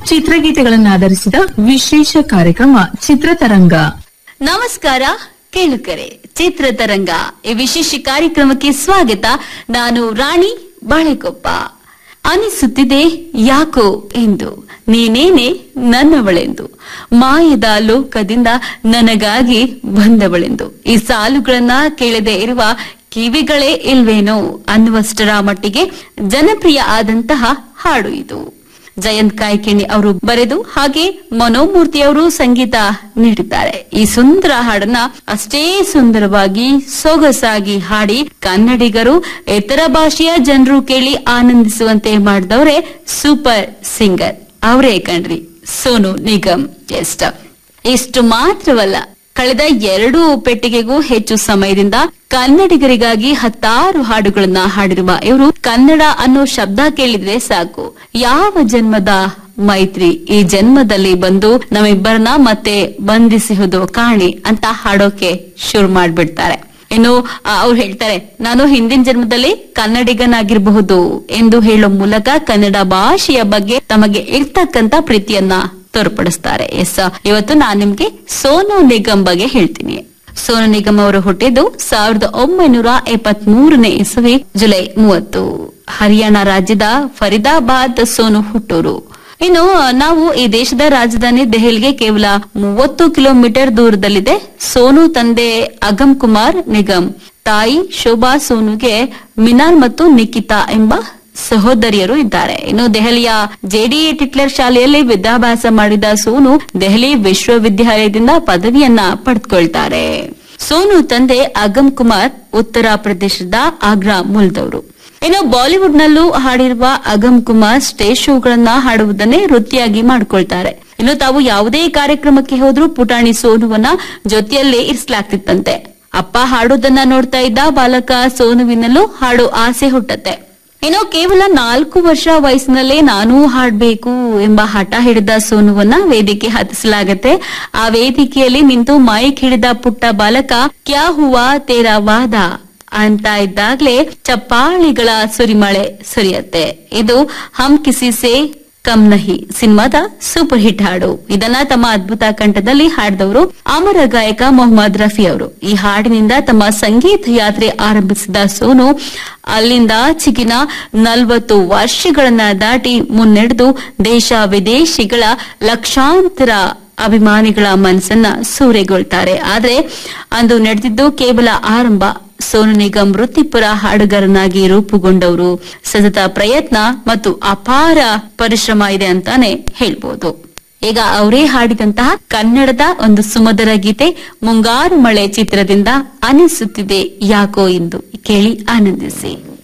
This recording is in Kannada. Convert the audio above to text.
ಚಿತ್ರಗೀತೆಗಳನ್ನು ಆಧರಿಸಿದ ವಿಶೇಷ ಕಾರ್ಯಕ್ರಮ ಚಿತ್ರತರಂಗ ನಮಸ್ಕಾರ ಕೇಳುಕರೆ ಚಿತ್ರತರಂಗ ಈ ವಿಶೇಷ ಕಾರ್ಯಕ್ರಮಕ್ಕೆ ಸ್ವಾಗತ ನಾನು ರಾಣಿ ಬಾಳೆಕೊಪ್ಪ ಅನಿಸುತ್ತಿದೆ ಯಾಕೋ ಎಂದು ನೀನೇನೆ ನನ್ನವಳೆಂದು ಮಾಯದ ಲೋಕದಿಂದ ನನಗಾಗಿ ಬಂದವಳೆಂದು ಈ ಸಾಲುಗಳನ್ನ ಕೇಳದೆ ಇರುವ ಕಿವಿಗಳೇ ಇಲ್ವೇನೋ ಅನ್ನುವಷ್ಟರ ಮಟ್ಟಿಗೆ ಜನಪ್ರಿಯ ಆದಂತಹ ಹಾಡು ಇದು ಜಯಂತ್ ಕಾಯ್ಕಿಣಿ ಅವರು ಬರೆದು ಹಾಗೆ ಮನೋಮೂರ್ತಿ ಅವರು ಸಂಗೀತ ನೀಡಿದ್ದಾರೆ ಈ ಸುಂದರ ಹಾಡನ್ನ ಅಷ್ಟೇ ಸುಂದರವಾಗಿ ಸೊಗಸಾಗಿ ಹಾಡಿ ಕನ್ನಡಿಗರು ಇತರ ಭಾಷೆಯ ಜನರು ಕೇಳಿ ಆನಂದಿಸುವಂತೆ ಮಾಡಿದವರೇ ಸೂಪರ್ ಸಿಂಗರ್ ಅವರೇ ಕಣ್ರಿ ಸೋನು ನಿಗಮ್ ಎಷ್ಟ ಇಷ್ಟು ಮಾತ್ರವಲ್ಲ ಕಳೆದ ಎರಡು ಪೆಟ್ಟಿಗೆಗೂ ಹೆಚ್ಚು ಸಮಯದಿಂದ ಕನ್ನಡಿಗರಿಗಾಗಿ ಹತ್ತಾರು ಹಾಡುಗಳನ್ನ ಹಾಡಿರುವ ಇವರು ಕನ್ನಡ ಅನ್ನೋ ಶಬ್ದ ಕೇಳಿದ್ರೆ ಸಾಕು ಯಾವ ಜನ್ಮದ ಮೈತ್ರಿ ಈ ಜನ್ಮದಲ್ಲಿ ಬಂದು ನಮ್ಮಿಬ್ಬರನ್ನ ಮತ್ತೆ ಬಂಧಿಸುವುದು ಕಾಣಿ ಅಂತ ಹಾಡೋಕೆ ಶುರು ಮಾಡ್ಬಿಡ್ತಾರೆ ಇನ್ನು ಅವ್ರು ಹೇಳ್ತಾರೆ ನಾನು ಹಿಂದಿನ ಜನ್ಮದಲ್ಲಿ ಕನ್ನಡಿಗನಾಗಿರಬಹುದು ಎಂದು ಹೇಳೋ ಮೂಲಕ ಕನ್ನಡ ಭಾಷೆಯ ಬಗ್ಗೆ ತಮಗೆ ಇರ್ತಕ್ಕಂತ ಪ್ರೀತಿಯನ್ನ ತೋರ್ಪಡಿಸ್ತಾರೆ ಎಸ್ ಇವತ್ತು ನಾನ್ ನಿಮ್ಗೆ ಸೋನು ನಿಗಮ್ ಬಗ್ಗೆ ಹೇಳ್ತೀನಿ ಸೋನು ನಿಗಮ್ ಅವರು ಹುಟ್ಟಿದ್ದು ಸಾವಿರದ ಒಂಬೈನೂರ ಎಪ್ಪತ್ ಮೂರನೇ ಇಸವಿ ಜುಲೈ ಮೂವತ್ತು ಹರಿಯಾಣ ರಾಜ್ಯದ ಫರೀದಾಬಾದ್ ಸೋನು ಹುಟ್ಟೂರು ಇನ್ನು ನಾವು ಈ ದೇಶದ ರಾಜಧಾನಿ ದೆಹಲಿಗೆ ಕೇವಲ ಮೂವತ್ತು ಕಿಲೋಮೀಟರ್ ದೂರದಲ್ಲಿದೆ ಸೋನು ತಂದೆ ಅಗಮ್ ಕುಮಾರ್ ನಿಗಮ್ ತಾಯಿ ಶೋಭಾ ಸೋನುಗೆ ಮಿನಾಲ್ ಮತ್ತು ನಿಖಿತಾ ಎಂಬ ಸಹೋದರಿಯರು ಇದ್ದಾರೆ ಇನ್ನು ದೆಹಲಿಯ ಜೆಡಿ ಟಿಟ್ಲರ್ ಶಾಲೆಯಲ್ಲಿ ವಿದ್ಯಾಭ್ಯಾಸ ಮಾಡಿದ ಸೋನು ದೆಹಲಿ ವಿಶ್ವವಿದ್ಯಾಲಯದಿಂದ ಪದವಿಯನ್ನ ಪಡೆದುಕೊಳ್ತಾರೆ ಸೋನು ತಂದೆ ಅಗಮ್ ಕುಮಾರ್ ಉತ್ತರ ಪ್ರದೇಶದ ಆಗ್ರಾ ಮೂಲದವರು ಇನ್ನು ಬಾಲಿವುಡ್ ನಲ್ಲೂ ಹಾಡಿರುವ ಅಗಮ್ ಕುಮಾರ್ ಸ್ಟೇಜ್ ಶೋಗಳನ್ನ ಹಾಡುವುದನ್ನೇ ವೃತ್ತಿಯಾಗಿ ಮಾಡ್ಕೊಳ್ತಾರೆ ಇನ್ನು ತಾವು ಯಾವುದೇ ಕಾರ್ಯಕ್ರಮಕ್ಕೆ ಹೋದ್ರೂ ಪುಟಾಣಿ ಸೋನುವನ್ನ ಜೊತೆಯಲ್ಲೇ ಇರಿಸಲಾಗ್ತಿತ್ತಂತೆ ಅಪ್ಪ ಹಾಡೋದನ್ನ ನೋಡ್ತಾ ಇದ್ದ ಬಾಲಕ ಸೋನುವಿನಲ್ಲೂ ಹಾಡೋ ಆಸೆ ಹುಟ್ಟತ್ತೆ ಇನ್ನು ಕೇವಲ ನಾಲ್ಕು ವರ್ಷ ವಯಸ್ಸಿನಲ್ಲೇ ನಾನೂ ಹಾಡ್ಬೇಕು ಎಂಬ ಹಠ ಹಿಡಿದ ಸೋನುವನ್ನ ವೇದಿಕೆ ಹತ್ತಿಸಲಾಗತ್ತೆ ಆ ವೇದಿಕೆಯಲ್ಲಿ ನಿಂತು ಮೈಕ್ ಹಿಡಿದ ಪುಟ್ಟ ಬಾಲಕ ಕ್ಯಾ ಹುವಾ ತೇರಾ ವಾದ ಅಂತ ಇದ್ದಾಗ್ಲೇ ಚಪ್ಪಾಳಿಗಳ ಸುರಿಮಳೆ ಸುರಿಯತ್ತೆ ಇದು ಹಮ್ ಕಿಸಿ ಸೇ ಕಮ್ ನಹಿ ಸಿನಿಮಾದ ಸೂಪರ್ ಹಿಟ್ ಹಾಡು ಇದನ್ನ ತಮ್ಮ ಅದ್ಭುತ ಕಂಠದಲ್ಲಿ ಹಾಡಿದವರು ಅಮರ ಗಾಯಕ ಮೊಹಮ್ಮದ್ ರಫಿ ಅವರು ಈ ಹಾಡಿನಿಂದ ತಮ್ಮ ಸಂಗೀತ ಯಾತ್ರೆ ಆರಂಭಿಸಿದ ಸೋನು ಅಲ್ಲಿಂದ ಚಿಗಿನ ನಲವತ್ತು ವರ್ಷಗಳನ್ನ ದಾಟಿ ಮುನ್ನಡೆದು ದೇಶ ವಿದೇಶಿಗಳ ಲಕ್ಷಾಂತರ ಅಭಿಮಾನಿಗಳ ಮನಸ್ಸನ್ನ ಸೂರೆಗೊಳ್ತಾರೆ ಆದ್ರೆ ಅಂದು ನಡೆದಿದ್ದು ಕೇವಲ ಆರಂಭ ಸೋನು ನಿಗಮ್ ವೃತ್ತಿಪರ ಹಾಡುಗಾರನಾಗಿ ರೂಪುಗೊಂಡವರು ಸತತ ಪ್ರಯತ್ನ ಮತ್ತು ಅಪಾರ ಪರಿಶ್ರಮ ಇದೆ ಅಂತಾನೆ ಹೇಳ್ಬೋದು ಈಗ ಅವರೇ ಹಾಡಿದಂತಹ ಕನ್ನಡದ ಒಂದು ಸುಮಧುರ ಗೀತೆ ಮುಂಗಾರು ಮಳೆ ಚಿತ್ರದಿಂದ ಅನಿಸುತ್ತಿದೆ ಯಾಕೋ ಎಂದು ಕೇಳಿ ಆನಂದಿಸಿ